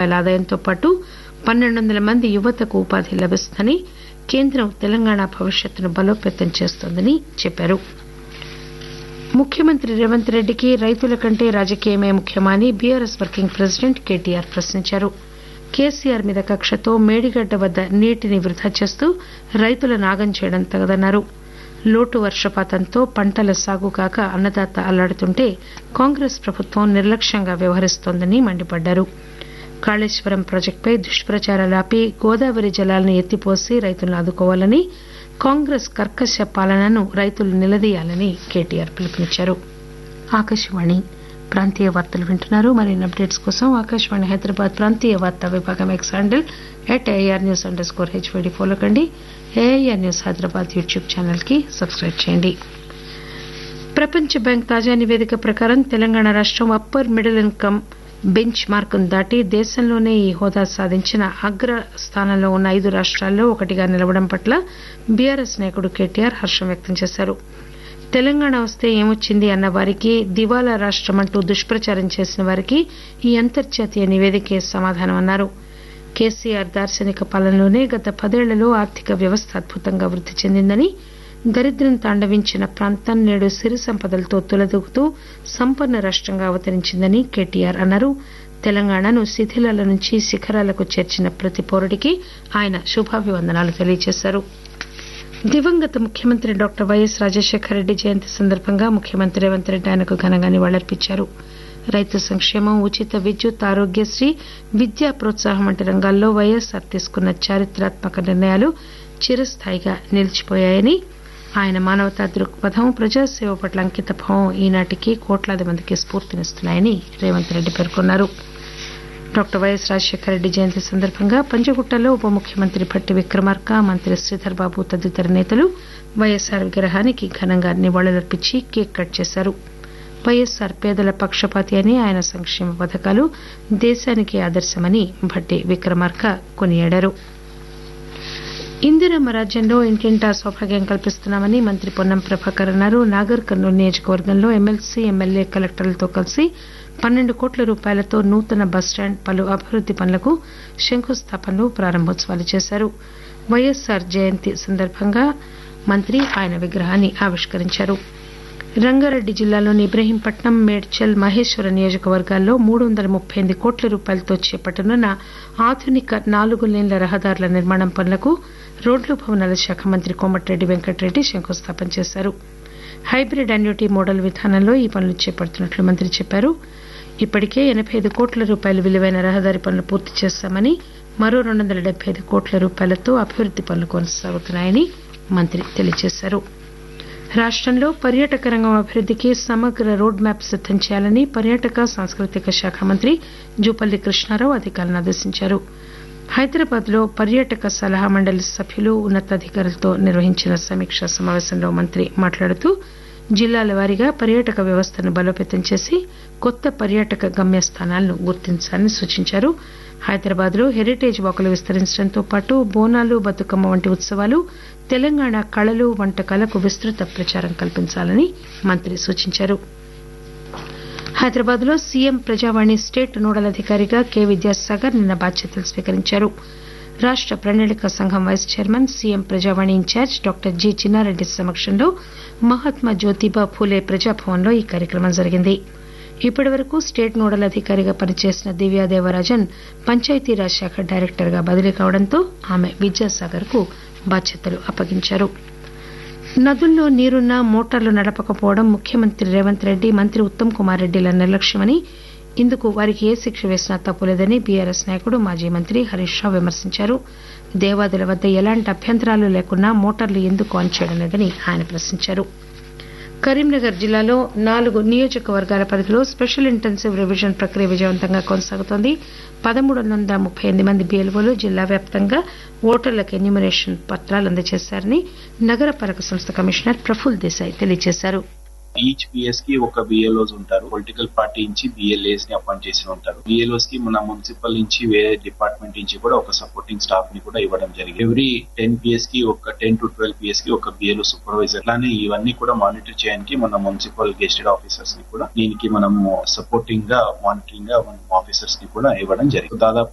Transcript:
రూపాయల ఆదాయంతో పాటు పన్నెండు వందల మంది యువతకు ఉపాధి లభిస్తుందని కేంద్రం తెలంగాణ భవిష్యత్తును బలోపేతం చేస్తోందని చెప్పారు ముఖ్యమంత్రి రేవంత్ రెడ్డికి రైతుల కంటే రాజకీయమే ముఖ్యమా అని బీఆర్ఎస్ వర్కింగ్ ప్రెసిడెంట్ కేటీఆర్ ప్రశ్నించారు కేసీఆర్ మీద కక్షతో మేడిగడ్డ వద్ద నీటిని వృధా చేస్తూ రైతులను ఆగం చేయడం తగదన్నారు లోటు వర్షపాతంతో పంటల సాగు కాక అన్నదాత అల్లాడుతుంటే కాంగ్రెస్ ప్రభుత్వం నిర్లక్ష్యంగా వ్యవహరిస్తోందని మండిపడ్డారు కాళేశ్వరం ప్రాజెక్టుపై దుష్ప్రచారాలు ఆపి గోదావరి జలాలను ఎత్తిపోసి రైతులను ఆదుకోవాలని కాంగ్రెస్ కర్కశ పాలనను రైతులు నిలదీయాలని కేటీఆర్ పిలుపునిచ్చారు ఆకాశవాణి ప్రాంతీయ వార్తలు వింటున్నారు మరిన్ని అప్డేట్స్ కోసం ఆకాశవాణి హైదరాబాద్ ప్రాంతీయ వార్తా విభాగం X handle at AR news underscore HYD follow కండి AIR news Hyderabad YouTube channel కి సబ్స్క్రైబ్ చేయండి ప్రపంచ బ్యాంక్ తాజా నివేదిక ప్రకారం తెలంగాణ రాష్టం అప్పర్ మిడిల్ ఇన్కమ్ బెంచ్ మార్కును దాటి దేశంలోనే ఈ హోదా సాధించిన అగ్ర స్థానంలో ఉన్న ఐదు రాష్ట్రాల్లో ఒకటిగా నిలవడం పట్ల బీఆర్ఎస్ నాయకుడు కేటీఆర్ హర్షం వ్యక్తం చేశారు తెలంగాణ వస్తే ఏమొచ్చింది అన్న వారికి దివాలా రాష్టమంటూ దుష్ప్రచారం చేసిన వారికి ఈ అంతర్జాతీయ నివేదికే సమాధానం అన్నారు కేసీఆర్ దార్శనిక పాలనలోనే గత పదేళ్లలో ఆర్థిక వ్యవస్థ అద్భుతంగా వృద్ది చెందిందని దరిద్రం తాండవించిన ప్రాంతం నేడు సిరి సంపదలతో తులదూగుతూ సంపన్న రాష్టంగా అవతరించిందని కేటీఆర్ అన్నారు తెలంగాణను శిథిలాల నుంచి శిఖరాలకు చేర్చిన ప్రతి పౌరుడికి ఆయన శుభాభివందనాలు తెలియజేశారు దివంగత ముఖ్యమంత్రి డాక్టర్ వైఎస్ రాజశేఖర రెడ్డి జయంతి సందర్భంగా ముఖ్యమంత్రి రేవంత్ రెడ్డి ఆయనకు ఘనంగా నివాళులర్పించారు రైతు సంక్షేమం ఉచిత విద్యుత్ ఆరోగ్యశ్రీ విద్యా ప్రోత్సాహం వంటి రంగాల్లో వైఎస్ఆర్ తీసుకున్న చారిత్రాత్మక నిర్ణయాలు చిరస్థాయిగా నిలిచిపోయాయని ఆయన మానవతా దృక్పథం ప్రజాసేవ పట్ల అంకితభావం ఈనాటికి కోట్లాది మందికి స్ఫూర్తినిస్తున్నాయని రేవంత్ రెడ్డి పేర్కొన్నారు డాక్టర్ వైఎస్ రాజశేఖర రెడ్డి జయంతి సందర్భంగా పంజగుట్టలో ఉప ముఖ్యమంత్రి భట్టి విక్రమార్క మంత్రి శ్రీధర్ బాబు తదితర నేతలు వైఎస్ఆర్ విగ్రహానికి ఘనంగా నివాళులర్పించి కేక్ కట్ చేశారు వైఎస్ఆర్ పేదల పక్షపాతి అని ఆయన సంక్షేమ పథకాలు దేశానికి ఆదర్శమని భట్టి విక్రమార్క కొనియాడారు ఇందిరమ్మ రాజ్యంలో ఇంటింటా సౌభాగ్యం కల్పిస్తున్నామని మంత్రి పొన్నం ప్రభాకర్ అన్నారు నాగర్ కర్నూలు నియోజకవర్గంలో ఎమ్మెల్సీ ఎమ్మెల్యే కలెక్టర్లతో కలిసి పన్నెండు కోట్ల రూపాయలతో నూతన బస్టాండ్ పలు అభివృద్ది పనులకు శంకుస్థాపనలు ప్రారంభోత్సవాలు చేశారు వైఎస్ఆర్ జయంతి సందర్భంగా మంత్రి ఆయన విగ్రహాన్ని ఆవిష్కరించారు రంగారెడ్డి జిల్లాలోని ఇబ్రహీంపట్నం మేడ్చల్ మహేశ్వర నియోజకవర్గాల్లో మూడు వందల ముప్పై ఎనిమిది కోట్ల రూపాయలతో చేపట్టనున్న ఆధునిక నాలుగు లేన్ల రహదారుల నిర్మాణం పనులకు రోడ్లు భవనాల శాఖ మంత్రి కోమటిరెడ్డి వెంకటరెడ్డి శంకుస్థాపన చేశారు హైబ్రిడ్ అన్యూటీ మోడల్ విధానంలో ఈ పనులు చేపడుతున్నట్లు మంత్రి చెప్పారు ఇప్పటికే ఎనబై ఐదు కోట్ల రూపాయల విలువైన రహదారి పనులు పూర్తి చేశామని మరో రెండు వందల డెబ్బై ఐదు కోట్ల రూపాయలతో అభివృద్ది పనులు కొనసాగుతున్నాయని మంత్రి తెలియజేశారు రాష్టంలో పర్యాటక రంగం అభివృద్దికి సమగ్ర రోడ్ మ్యాప్ సిద్దం చేయాలని పర్యాటక సాంస్కృతిక శాఖ మంత్రి జూపల్లి కృష్ణారావు అధికారులను ఆదేశించారు హైదరాబాద్ లో పర్యాటక సలహా మండలి సభ్యులు ఉన్నతాధికారులతో నిర్వహించిన సమీక్షా సమావేశంలో మంత్రి మాట్లాడుతూ జిల్లాల వారీగా పర్యాటక వ్యవస్థను బలోపేతం చేసి కొత్త పర్యాటక గమ్యస్థానాలను గుర్తించాలని సూచించారు హైదరాబాద్ లో హెరిటేజ్ వాకులు విస్తరించడంతో పాటు బోనాలు బతుకమ్మ వంటి ఉత్సవాలు తెలంగాణ కళలు వంటకాలకు విస్తృత ప్రచారం కల్పించాలని మంత్రి సూచించారు హైదరాబాద్ లో సీఎం ప్రజావాణి స్టేట్ నోడల్ అధికారిగా కె విద్యాసాగర్ నిన్న బాధ్యతలు స్వీకరించారు రాష్ట ప్రణాళిక సంఘం vice chairman CM Prajavani incharge doctor G Chinnareddy సమక్షంలో మహాత్మా జ్యోతిబా ఫూలే ప్రజాభవన్లో ఈ కార్యక్రమం జరిగింది ఇప్పటి వరకు స్టేట్ నోడల్ అధికారిగా పనిచేసిన దివ్యా దేవరాజన్ పంచాయతీరాజ్ శాఖ డైరెక్టర్ గా బదిలీ కావడంతో ఆమె విద్యాసాగర్ కు బాధ్యతలు అప్పగించారు నదుల్లో నీరున్నా మోటార్లు నడపకపోవడం ముఖ్యమంత్రి రేవంత్ రెడ్డి మంత్రి ఉత్తమ్ కుమార్ రెడ్డిల నిర్లక్ష్యమని ఇందుకు వారికి ఏ శిక్ష వేసినా తప్పులేదని బీఆర్ఎస్ నాయకుడు మాజీ మంత్రి హరీష్ రావు విమర్శించారు దేవాదుల వద్ద ఎలాంటి అభ్యంతరాలు లేకున్నా మోటార్లు ఎందుకు ఆన్ చేయడం లేదని ఆయన ప్రశ్నించారు కరీంనగర్ జిల్లాలో నాలుగు నియోజకవర్గాల పరిధిలో స్పెషల్ ఇంటెన్సివ్ రివిజన్ ప్రక్రియ విజయవంతంగా కొనసాగుతోంది పదమూడు వందల ముప్పై ఎనిమిది మంది బీఎల్ఓలు జిల్లా వ్యాప్తంగా ఓటర్లకు ఎన్యూమరేషన్ పత్రాలు అందజేశారని నగరపాలక సంస్థ కమిషనర్ ప్రఫుల్ దేశాయ్ తెలియజేశారు ఈచ్ పిఎస్ కి ఒక బిఎల్ఓస్ ఉంటారు పొలిటికల్ పార్టీ నుంచి బిఎల్ఏస్ ని అపాయింట్ చేసి ఉంటారు బిఎల్ఓస్ కి మన మున్సిపల్ నుంచి వేరే డిపార్ట్మెంట్ నుంచి కూడా ఒక సపోర్టింగ్ స్టాఫ్ ని కూడా ఇవ్వడం జరిగింది ఎవ్రీ టెన్ పిఎస్ కి ఒక టెన్ టు ట్వెల్వ్ పిఎస్ కి ఒక బిఎల్ఓ సూపర్వైజర్ అలానే ఇవన్నీ కూడా మానిటర్ చేయడానికి మన మున్సిపల్ గెస్టెడ్ ఆఫీసర్స్ ని కూడా దీనికి మనము సపోర్టింగ్ గా మానిటరింగ్ గా మనం ఆఫీసర్స్ ని కూడా ఇవ్వడం జరిగింది దాదాపు